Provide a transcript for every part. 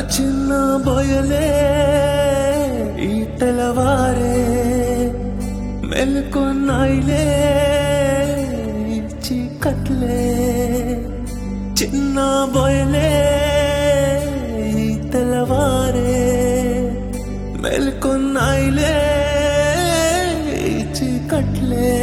చిన్న బొయలే ఈ తెలవారే మెల్కొన్నాయిలే ఈ చీకట్లే చిన్న బొయలే ఈ తెలవారే మెల్కొన్నాయిలే ఈ చీకట్లే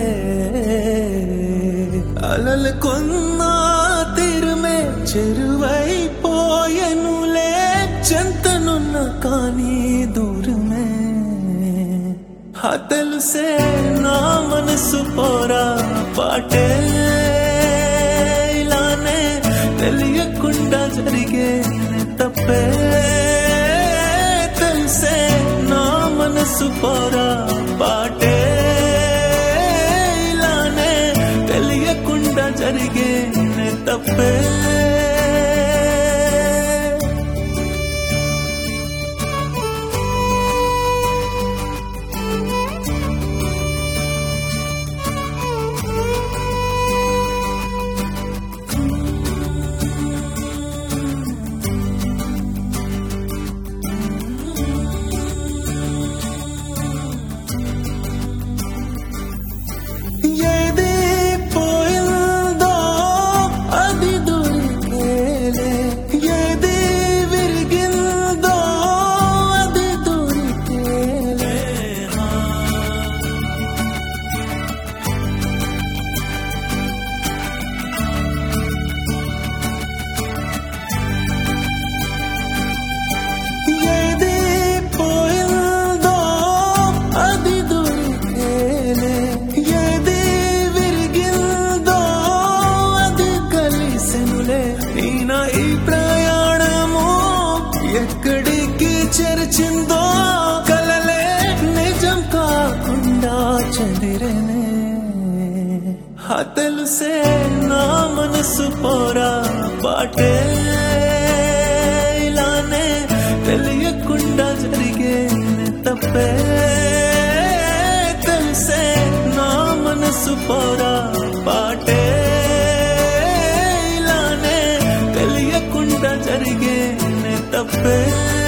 అలలు కొన్నా తిరుమే చెరువైపోయెనులే చెంతనున్న కానీ దూరమే ఆ తెలుసే నా మనసు పోరా పాటే ఇలానే తెలియకుండా జరిగే తప్పే తెలుసే నా మనసు పోరా పాటే ఇలానే తెలియకుండా జరిగే తప్పే ఏది పోయిందో అది దొరికేలే ఏది విరిగిందో అది దొరికేలే ఏది పోయిందో అది దొరికేలే ఏది విరిగిందో అది కలిసెనులే ఈయన ఈ ప్రయాణము ఎక్కడికి చేర్చిందో కలలే నిజం కాకుండా చదిరేనే ఆ తెలుసే నా మనసు పోరా పాటే ఇలానే తెలియకుండా జరిగే తప్పే తెలుసే నా మనసు పోరా పాటే ఇలానే తెలియకుండా జరిగే తప్పే